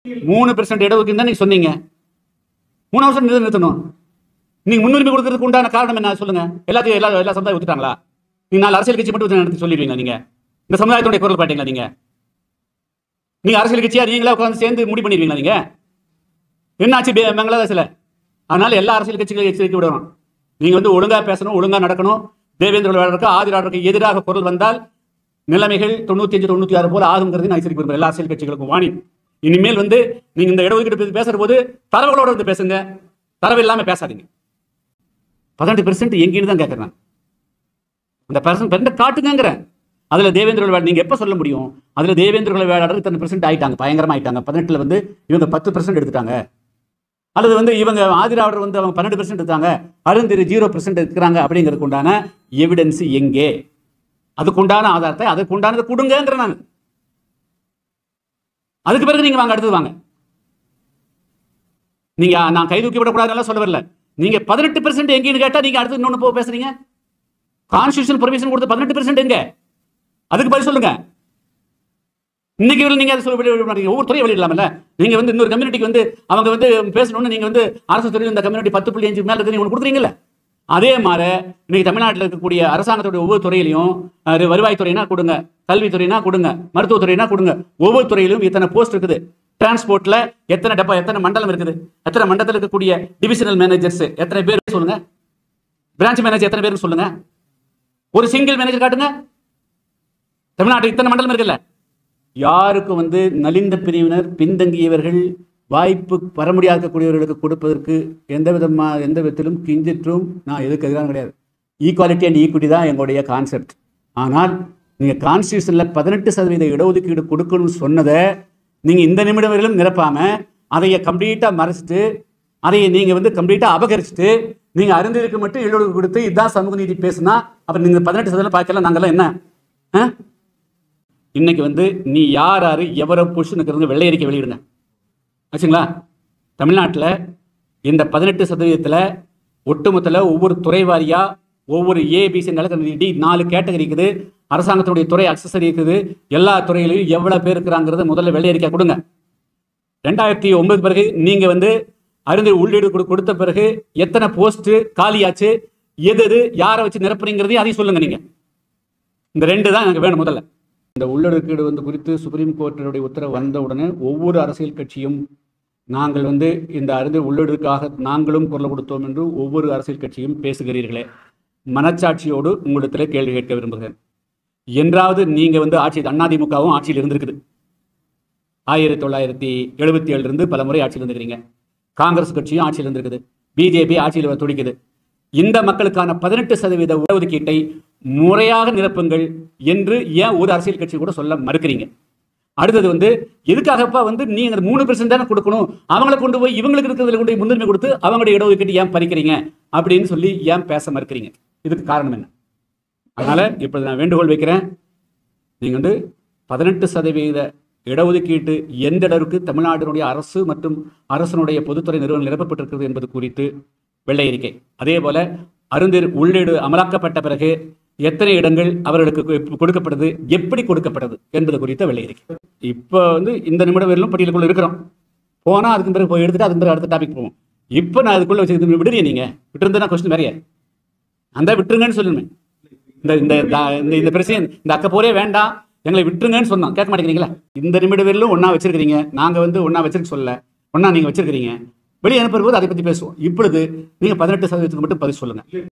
மூணு பெர்சென்ட் இடஒதுக்கீடு தான் நீங்க சொன்னீங்க மூணு வருஷம் நிறுத்த நிறுத்தணும் நீங்க முன்னுரிமை கொடுக்கறதுக்கு உண்டான காரணம் என்ன சொல்லுங்க எல்லாத்தையும் எல்லா எல்லா சமுதாயம் ஒத்துட்டாங்களா நீங்க நாலு அரசியல் கட்சி மட்டும் நடத்தி சொல்லிடுவீங்க நீங்க இந்த சமுதாயத்துடைய குரல் பாட்டீங்களா நீங்க நீங்க அரசியல் கட்சியா நீங்களா உட்கார்ந்து சேர்ந்து முடிவு பண்ணிடுவீங்களா நீங்க என்னாச்சு பே- பங்களாதேஷ்ல அதனால எல்லா அரசியல் கட்சிகளையும் எச்சரிக்கை விடணும் நீங்க வந்து ஒழுங்கா பேசணும் ஒழுங்கா நடக்கணும் தேவேந்திர வேடருக்கு ஆதிராடருக்கு எதிராக குரல் வந்தால் நிலைமைகள் தொண்ணூத்தி அஞ்சு தொண்ணூத்தி ஆறு போல ஆகுங்கிறது நான் எச்சரிக்கை விரும்புகிறேன் எல்லா அரசியல் கட்சிகளுக்கும் வாணி இனிமேல் வந்து நீங்க இந்த இடஒதுக்கீடு பத்தி பேசுற போது தரவுகளோட வந்து பேசுங்க தரவு இல்லாம பேசாதீங்க பதினெட்டு பெர்சென்ட் எங்கேன்னு தான் கேட்கறேன் நான். அந்த பர்சன்ட் பெர்சென்ட் காட்டுங்கிறேன் அதுல தேவேந்திர வேட நீங்க எப்ப சொல்ல முடியும் அதுல தேவேந்திர வேடாளர் இத்தனை பெர்சென்ட் ஆயிட்டாங்க பயங்கரமா ஆயிட்டாங்க பதினெட்டுல வந்து இவங்க பத்து பெர்சென்ட் எடுத்துட்டாங்க அல்லது வந்து இவங்க ஆதிராவிடர் வந்து அவங்க பன்னெண்டு பெர்சென்ட் எடுத்தாங்க அருந்திரு ஜீரோ பெர்சென்ட் இருக்கிறாங்க அப்படிங்கிறதுக்கு உண்டான எவிடன்ஸ் எங்கே அதுக்குண்டான ஆதாரத்தை அதுக்குண்டானதை கொடுங்கங்கிற நான் அதுக்கு பிறகு நீங்க வாங்க அடுத்தது வாங்க நீங்க நான் கை தூக்கி விடக்கூடாதுன்னு சொல்ல வரல நீங்க பதினெட்டு பெர்சென்ட் எங்கேன்னு கேட்டா நீங்க அடுத்து இன்னொன்னு போ பேசுறீங்க கான்ஸ்டியூஷன் பெர்மிஷன் கொடுத்த பதினெட்டு பெர்சென்ட் எங்க அதுக்கு பதில் சொல்லுங்க இன்னைக்கு வரை நீங்க அதை சொல்ல வெளிய விட மாட்டீங்க ஒவ்வொரு துறையும் வெளியிடலாம்ல நீங்க வந்து இன்னொரு கம்யூனிட்டிக்கு வந்து அவங்க வந்து பேசணும்னு நீங்க வந்து அரசு துறையில் இந்த கம்யூனிட்டி பத்து புள்ளி அஞ்சு மேல இருக்கு நீங்க ஒன்று கொடுக்குறீங்கல்ல அதே மாதிரி இன்னைக்கு தமிழ்நாட்டில் இருக்கக்கூடிய அரசாங்கத்துடைய ஒவ்வொரு துறையிலையும் அது வருவாய்த்துறைனா கொடுங்க கல்வித்துறைனா கொடுங்க மருத்துவத்துறைனா கொடுங்க ஒவ்வொரு துறையிலும் இத்தனை போஸ்ட் இருக்குது டிரான்ஸ்போர்ட்ல எத்தனை டப்பா எத்தனை மண்டலம் இருக்குது எத்தனை மண்டலத்தில் இருக்கக்கூடிய டிவிஷனல் மேனேஜர்ஸ் எத்தனை பேர் சொல்லுங்க பிரான்ச் மேனேஜர் எத்தனை பேருக்கு சொல்லுங்க ஒரு சிங்கிள் மேனேஜர் காட்டுங்க தமிழ்நாட்டு இத்தனை மண்டலம் இருக்குல்ல யாருக்கும் வந்து நலிந்த பிரிவினர் பின்தங்கியவர்கள் வாய்ப்பு வர முடியாத இருக்கக்கூடியவர்களுக்கு கொடுப்பதற்கு எந்த விதமா எந்த விதத்திலும் கிஞ்சிற்றும் நான் எதுக்கு எதிராக கிடையாது ஈக்குவாலிட்டி அண்ட் ஈக்விட்டி தான் எங்களுடைய கான்செப்ட் ஆனால் நீங்கள் கான்ஸ்டியூஷனில் பதினெட்டு சதவீத இடஒதுக்கீடு கொடுக்கணும்னு சொன்னதை நீங்கள் இந்த நிமிடம் வரையிலும் நிரப்பாமல் அதைய கம்ப்ளீட்டாக மறைச்சிட்டு அதையை நீங்கள் வந்து கம்ப்ளீட்டாக அபகரிச்சுட்டு நீங்கள் அறிந்திருக்கு மட்டும் இடஒதுக்கீடு கொடுத்து இதுதான் சமூக நீதி பேசுனா அப்புறம் நீங்கள் பதினெட்டு சதவீதம் பார்க்கலாம் நாங்கள்லாம் என்ன ஆ இன்னைக்கு வந்து நீ யார் யாரு எவரோ புருஷனுக்கு வெள்ளை அறிக்கை வெளியிடுங்க ஆச்சுங்களா தமிழ்நாட்டில் இந்த பதினெட்டு சதவீதத்தில் ஒட்டுமொத்தத்தில் ஒவ்வொரு துறை வாரியா ஒவ்வொரு ஏபிசி நிலக்கரி டி நாலு கேட்டகரி இருக்குது அரசாங்கத்தினுடைய துறை அக்சசரி இருக்குது எல்லா துறையிலையும் எவ்வளோ பேர் இருக்கிறாங்கிறத முதல்ல வெள்ளை அறிக்கை கொடுங்க ரெண்டாயிரத்தி ஒன்பது பிறகு நீங்கள் வந்து அறிந்து உள்ளீடு கொடு- கொடுத்த பிறகு எத்தனை போஸ்ட் காலியாச்சு எது எது யாரை வச்சு நிரப்புறீங்கிறதையும் அதையும் சொல்லுங்க நீங்கள் இந்த ரெண்டு தான் எனக்கு வேணும் முதல்ல இந்த உள்ளொதுக்கீடு வந்து குறித்து சுப்ரீம் கோர்ட்டினுடைய உத்தரவு வந்த உடனே ஒவ்வொரு அரசியல் கட்சியும் நாங்கள் வந்து இந்த அறிந்து உள்ளொடுக்காக நாங்களும் குரல் கொடுத்தோம் என்று ஒவ்வொரு அரசியல் கட்சியும் பேசுகிறீர்களே மனச்சாட்சியோடு உங்களிடத்தில் கேள்வி கேட்க விரும்புகிறேன் என்றாவது நீங்க வந்து ஆட்சி அதிமுகவும் ஆட்சியில் இருந்திருக்குது ஆயிரத்தி தொள்ளாயிரத்தி எழுபத்தி ஏழுலேருந்து பல முறை ஆட்சியில் இருந்துக்கிறீங்க காங்கிரஸ் கட்சியும் ஆட்சியில் இருந்திருக்குது பிஜேபி ஆட்சியில் துடிக்குது இந்த மக்களுக்கான பதினெட்டு சதவீத இடஒதுக்கீட்டை முறையாக நிரப்புங்கள் என்று ஏன் ஒரு அரசியல் கட்சி கூட சொல்ல மறுக்கிறீங்க அடுத்தது வந்து எதுக்காகப்பா வந்து நீங்க மூணு பெர்சென்ட் தானே கொடுக்கணும் அவங்கள கொண்டு போய் இவங்களுக்கு இருக்கிறதுல கொண்டு போய் முன்னுரிமை கொடுத்து அவங்களுடைய இடஒதுக்கீட்டு ஏன் பறிக்கிறீங்க அப்படின்னு சொல்லி ஏன் பேச மறுக்கிறீங்க இதுக்கு காரணம் என்ன அதனால இப்பொழுது நான் வேண்டுகோள் வைக்கிறேன் நீங்க வந்து பதினெட்டு சதவீத இடஒதுக்கீட்டு எந்த அளவுக்கு தமிழ்நாட்டினுடைய அரசு மற்றும் அரசனுடைய பொதுத்துறை நிறுவனம் நிரப்பப்பட்டிருக்கிறது என்பது குறித்து வெள்ளை அறிக்கை அதே போல அருந்தர் உள்ளீடு அமலாக்கப்பட்ட பிறகு எத்தனை இடங்கள் அவர்களுக்கு கொ- கொடுக்கப்பட்டது எப்படி கொடுக்கப்பட்டது என்பது குறித்த வெள்ளை அறிக்கை இப்போ வந்து இந்த நிமிடம் வரையிலும் பட்டியலுக்குள்ள இருக்கிறோம் போனா அதுக்கு பிறகு போய் எடுத்துட்டு அதுக்கு பிறகு அடுத்த டாபிக் போவோம் இப்போ நான் அதுக்குள்ள வச்சு விடுறீங்க நீங்க விட்டுருந்தா கொஸ்டின் நிறைய அந்த விட்டுருங்கன்னு சொல்லணுமே இந்த இந்த இந்த- இந்த இந்த பிரச்சனை இந்த அக்க போரே வேண்டாம் எங்களை விட்டுருங்கன்னு சொன்னோம் கேட்க மாட்டேங்கிறீங்களா இந்த நிமிடம் வரையிலும் ஒண்ணா வச்சிருக்கிறீங்க நாங்க வந்து ஒண்ணா வச்சிருக்க சொல்லல ஒண்ணா நீங்க வச்சிருக்கிறீங்க வெளியே அனுப்புற போது அதை பத்தி பேசுவோம் இப்பொழுது நீங்க பதினெட்டு சதவீதத்துக்கு மட்டும் பதில் சொல்லுங்க